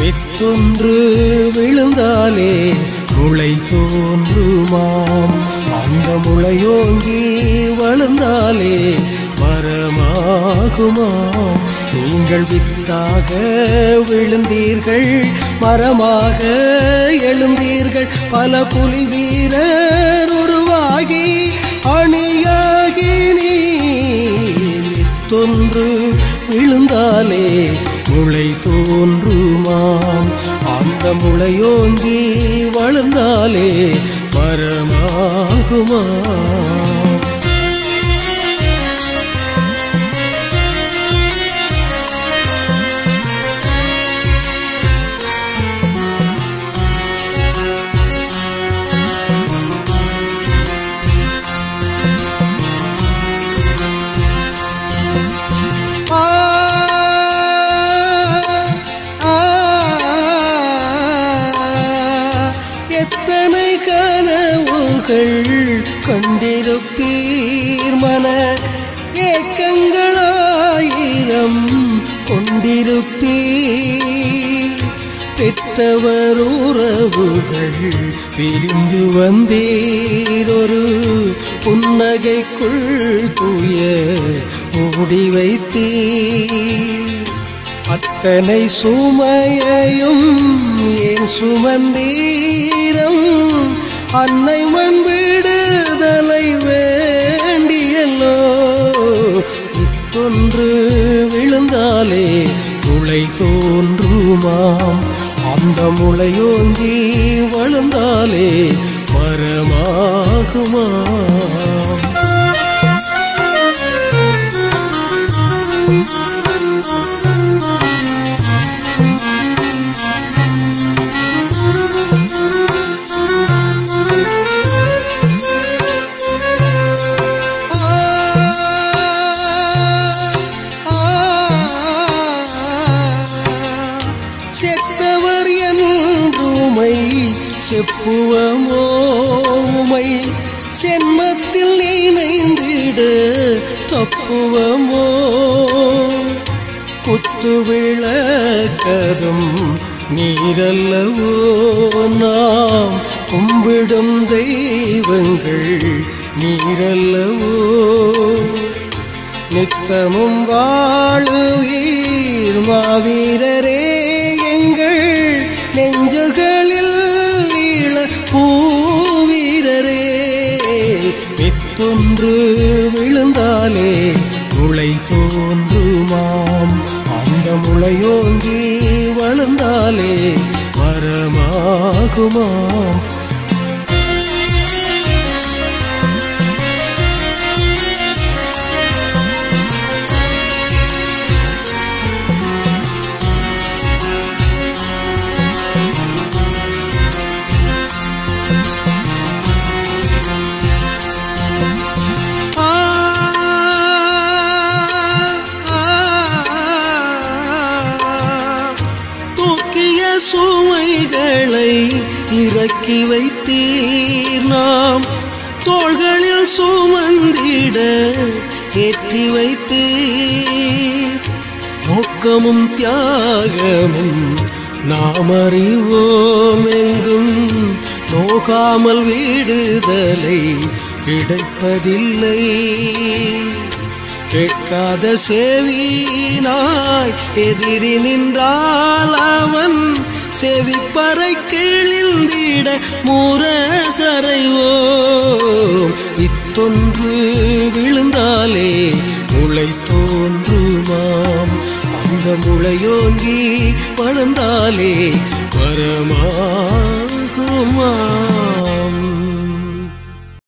வித்தொன்று விழுந்தாலே முளை தோன்றுமாம் அந்த முளையோங்கி வளர்ந்தாலே மரமாகுமாம் நீங்கள் வித்தாக விழுந்தீர்கள் மரமாக எழுந்தீர்கள் பல புலி வீரர் உருவாகி அணியாகி நீர் வித்தொன்று விழுந்தாலே முளை தோன்றுமாம் அந்த முளையோங்கி வளர்ந்தாலே மரமாகுமாம் ஆ ஆ, எத்தனை கனவுகள் கொண்டிருப்பீர் மன ஏக்கங்களாயிரம் கொண்டிருப்பீர் பெற்றவர் உறவுகள் பிரிந்து வந்தீரொரு புன்னகைக்குள் தூய மூடி வைத்தீர் அத்தனை சுமையையும் ஏன் சுமந்தீரம் அன்னை மண் விடுதலை வேண்டியல்லோ இத்தொன்று விழுந்தாலே முளை தோன்றுமாம் அந்த முளையோங்கி வளர்ந்தாலே மரமாகுமாம் செத்தவர் என்றுமை செப்புவமோமை சென்மத்தில் நினைந்திட தப்புவமோ குத்து விளக்கதும் நீரல்லவோ நாம் கும்பிடும் தெய்வங்கள் நீரல்லவோ நித்தமும் வாழுவீர் மாவீரரே எங்கள் நெஞ்சுகளில் ஈழ பூவீரரே வித்தொன்று விழுந்தாலே முளை தோன்றுமாம் அந்த முளையோங்கி வளர்ந்தாலே மரமாகுமாம் ஆ ஆ, தூக்கிய சுமைகளை இறக்கி வைத்தீர் நாம் தோள்களில் சுமந்திட ஏற்றி வைத்தீர் நோக்கமும் தியாகமும் நாம் அறிவோம் எங்கும் நோகாமல் விடுதலை கிடைப்பதில்லை கேட்காத செவினாய் எதிரி நின்றால் அவன் செவிப்பறை கிழிந்திட முரசறைவோம் இத்தொன்று விழுந்தாலே முளை தோன்றுமாம் அந்த முளையோங்கி வளர்ந்தாலே வரமாகுமா